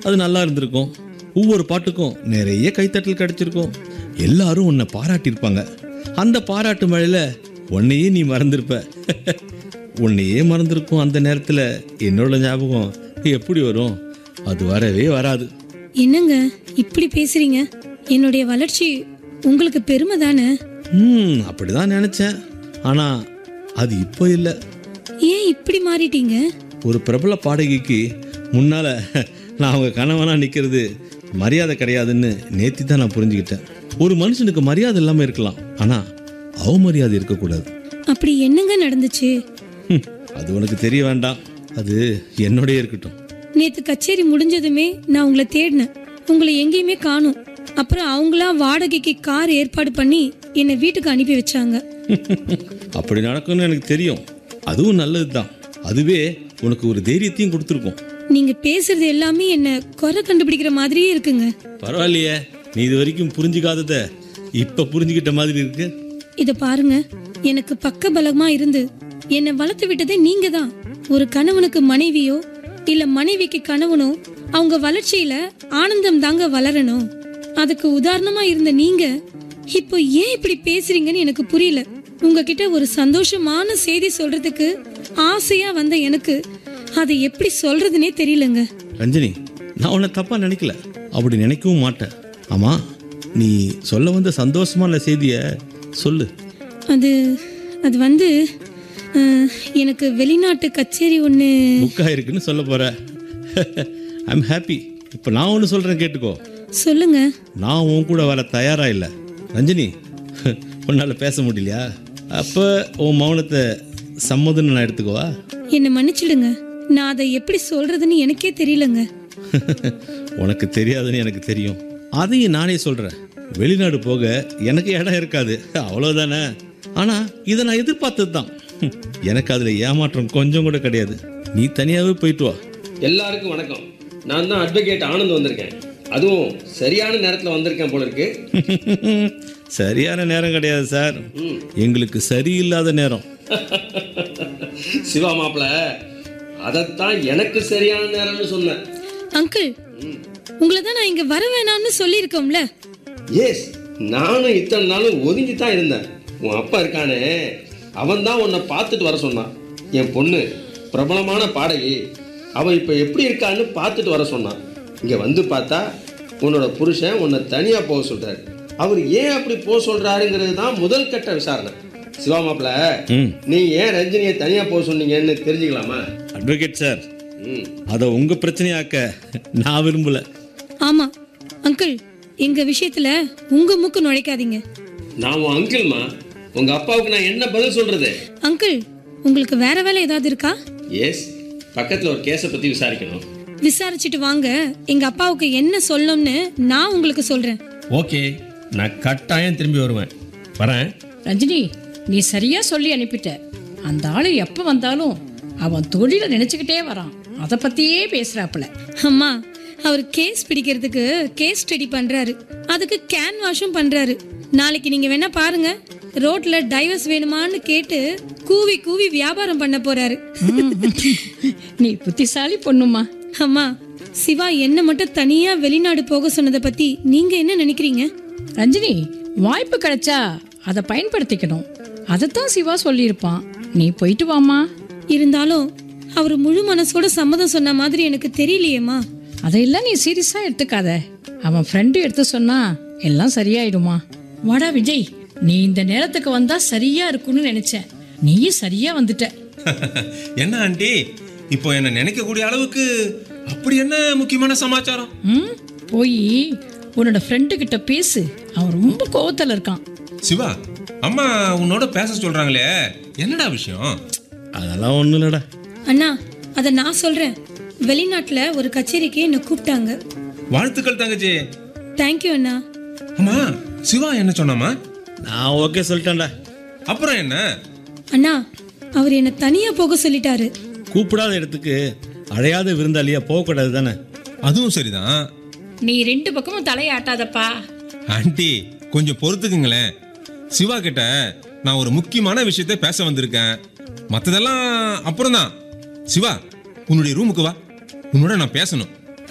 அது நல்லா இருந்திருக்கும் ஒவ்வொரு பாட்டுக்கும் நிறைய கைத்தட்டல் கிடைச்சிருக்கும் எல்லாரும் உன்னை பாராட்டியிருப்பாங்க அந்த பாராட்டு மழையில உன்னையே நீ மறந்திருப்ப உன்னையே மறந்திருக்கும் அந்த நேரத்தில் என்னோட ஞாபகம் எப்படி வரும் அது வரவே வராது என்னங்க இப்படி பேசுறீங்க என்னுடைய வளர்ச்சி உங்களுக்கு பெருமை தானே ம் அப்படிதான் நினைச்சேன் ஆனா அது இப்போ இல்லை ஏன் இப்படி மாறிட்டீங்க ஒரு பிரபல பாடகிக்கு முன்னால நான் அவங்க கணவனா நிக்கிறது மரியாதை கிடையாதுன்னு நேத்தி தான் நான் புரிஞ்சுக்கிட்டேன் ஒரு மனுஷனுக்கு மரியாதை இல்லாம இருக்கலாம் ஆனா அவமரியாதை இருக்கக்கூடாது அப்படி என்னங்க நடந்துச்சு ஹம், அது உனக்கு தெரிய வேண்டாம் அது என்னோடயே இருக்கட்டும் நேத்து கச்சேரி முடிஞ்சதுமே நான் உங்களை தேடினேன் உங்களை எங்கேயுமே காணும் அப்புறம் அவங்களா வாடகைக்கு கார் ஏற்பாடு பண்ணி என்னை வீட்டுக்கு அனுப்பி வச்சாங்க அப்படி நடக்கும்னு எனக்கு தெரியும் அதுவும் நல்லதுதான் அதுவே உனக்கு ஒரு தைரியத்தையும் கொடுத்துருக்கும் நீங்க பேசுறது எல்லாமே என்ன குறை கண்டுபிடிக்கிற மாதிரியே இருக்குங்க பரவாயில்லையே நீ இது வரைக்கும் புரிஞ்சுக்காதத இப்ப புரிஞ்சுக்கிட்ட மாதிரி இருக்கு இத பாருங்க எனக்கு பக்க பலமா இருந்து என்னை வளர்த்து விட்டதே நீங்க தான் ஒரு கணவனுக்கு மனைவியோ இல்ல மனைவிக்கு கணவனோ அவங்க வளர்ச்சியில ஆனந்தம் தாங்க வளரணும் அதுக்கு உதாரணமா இருந்த நீங்க இப்போ ஏன் இப்படி பேசுறீங்கன்னு எனக்கு புரியல உங்ககிட்ட ஒரு சந்தோஷமான செய்தி சொல்றதுக்கு ஆசையா வந்த எனக்கு அதை எப்படி சொல்றதுனே தெரியலங்க ரஞ்சனி நான் உன்னை தப்பா நினைக்கல அப்படி நினைக்கவும் மாட்டேன் ஆமா நீ சொல்ல வந்த சந்தோஷமான செய்திய சொல்லு அது அது வந்து அஹ், எனக்கு வெளிநாட்டு கச்சேரி ஒன்று புக் ஆயிருக்குன்னு சொல்ல போற ஐம் ஹாப்பி இப்போ நான் ஒன்று சொல்றேன் கேட்டுக்கோ சொல்லுங்க நான் உன் கூட வர தயாரா இல்லை ரஞ்சனி உன்னால பேச முடியலையா அப்போ உன் மௌனத்தை சம்மதம்னு நான் எடுத்துக்கோவா என்னை மன்னிச்சிடுங்க நான் அதை எப்படி சொல்றதுன்னு எனக்கே தெரியலங்க உனக்கு தெரியாதுன்னு எனக்கு தெரியும் அதையும் நானே சொல்றேன் வெளிநாடு போக எனக்கு இடம் இருக்காது அவ்வளவுதானே ஆனா இதை நான் எதிர்பார்த்தது தான் எனக்கு அதுல ஏமாற்றம் கொஞ்சம் கூட கிடையாது நீ தனியாவே போயிட்டு வா எல்லாருக்கும் வணக்கம் நான் தான் அட்வொகேட் ஆனந்த் வந்திருக்கேன் அதுவும் சரியான நேரத்தில் வந்திருக்கேன் போல இருக்கு சரியான நேரம் கிடையாது சார் எங்களுக்கு சரியில்லாத நேரம் சிவா மாப்பிள அதைத்தான் எனக்கு சரியான நேரம்னு சொன்னேன் அங்கிள் உங்களை தான் நான் இங்க வர வேணாம்னு சொல்லியிருக்கோம்ல எஸ் நானும் இத்தனை நாளும் ஒதுங்கி தான் இருந்தேன் உன் அப்பா இருக்கானே அவன் தான் உன்னை பார்த்துட்டு வர சொன்னான் என் பொண்ணு பிரபலமான பாடகி அவன் இப்போ எப்படி இருக்கான்னு பார்த்துட்டு வர சொன்னான் இங்கே வந்து பார்த்தா உன்னோட புருஷன் உன்னை தனியாக போக சொல்கிறாரு அவர் ஏன் அப்படி போக சொல்கிறாருங்கிறது தான் முதல் கட்ட விசாரணை சிவா மாப்பிள ம் நீ ஏன் ரஞ்சினியை தனியாக போக சொன்னீங்கன்னு தெரிஞ்சுக்கலாமா அட்வொகேட் சார் ம் அதை உங்க பிரச்சனையாக்க நான் விரும்பல ஆமா அங்கிள் எங்க விஷயத்துல உங்க மூக்கு நுழைக்காதீங்க நான் உன் அங்கிள்மா உங்கள் அப்பாவுக்கு நான் என்ன பதில் சொல்கிறது அங்கிள் உங்களுக்கு வேற வேலை ஏதாவது இருக்கா எஸ் பக்கத்தில் ஒரு கேஸை பற்றி விசாரிக்கணும் விசாரிச்சுட்டு வாங்க எங்க அப்பாவுக்கு என்ன சொல்லணும்னு நான் உங்களுக்கு சொல்றேன் ஓகே நான் கட்டாயம் திரும்பி வருவேன் வரேன் ரஞ்சினி நீ சரியா சொல்லி அனுப்பிட்ட அந்த ஆளு எப்ப வந்தாலும் அவன் தொழிலை நினைச்சுக்கிட்டே வரான் அதை பத்தியே பேசுறாப்புல அம்மா அவர் கேஸ் பிடிக்கிறதுக்கு கேஸ் ஸ்டடி பண்றாரு அதுக்கு கேன் வாஷும் பண்றாரு நாளைக்கு நீங்க வேணா பாருங்க ரோட்ல டைவர்ஸ் வேணுமான்னு கேட்டு கூவி கூவி வியாபாரம் பண்ண போறாரு நீ புத்திசாலி பொண்ணுமா அம்மா சிவா என்ன மட்டும் தனியா வெளிநாடு போக சொன்னதை பத்தி நீங்க என்ன நினைக்கிறீங்க ரஞ்சினி வாய்ப்பு கிடைச்சா அதை பயன்படுத்திக்கணும் அதைத்தான் சிவா சொல்லியிருப்பான் நீ போயிட்டு வாமா இருந்தாலும் அவர் முழு மனசோட சம்மதம் சொன்ன மாதிரி எனக்கு தெரியலையேம்மா அதையெல்லாம் நீ சீரியஸா எடுத்துக்காத அவன் ஃப்ரெண்டு எடுத்து சொன்னா எல்லாம் சரியாயிடுமா வாடா விஜய் நீ இந்த நேரத்துக்கு வந்தா சரியா இருக்கும்னு நினைச்சேன் நீயும் சரியா வந்துட்ட என்ன ஆண்டி இப்போ என்ன நினைக்கக்கூடிய அளவுக்கு அப்படி என்ன முக்கியமான சமாச்சாரம் ம் போய் உன்னோட ஃப்ரெண்டு கிட்ட பேசு அவன் ரொம்ப கோவத்துல இருக்கான் சிவா அம்மா உன்னோட பேச சொல்றாங்களே என்னடா விஷயம் அதெல்லாம் ஒன்றும் இல்லைடா அண்ணா அதை நான் சொல்றேன் வெளிநாட்டுல ஒரு கச்சேரிக்கு என்னை கூப்பிட்டாங்க வாழ்த்துக்கள் தங்கச்சி தேங்க்யூ அண்ணா அம்மா சிவா என்ன சொன்னாமா நான் ஓகே சொல்லிட்டேன்டா அப்புறம் என்ன அண்ணா அவர் என்னை தனியா போக சொல்லிட்டாரு கூப்பிடாத இடத்துக்கு அழையாத விருந்தாளியா போகக்கூடாது தானே அதுவும் சரிதான் நீ ரெண்டு பக்கமும் தலையாட்டாதப்பா ஆண்டி கொஞ்சம் பொறுத்துக்குங்களேன் சிவா கிட்ட நான் ஒரு முக்கியமான விஷயத்தை பேச வந்திருக்கேன் மற்றதெல்லாம் அப்புறம்தான் சிவா உன்னுடைய ரூமுக்கு வா உன்னோட நான் பேசணும்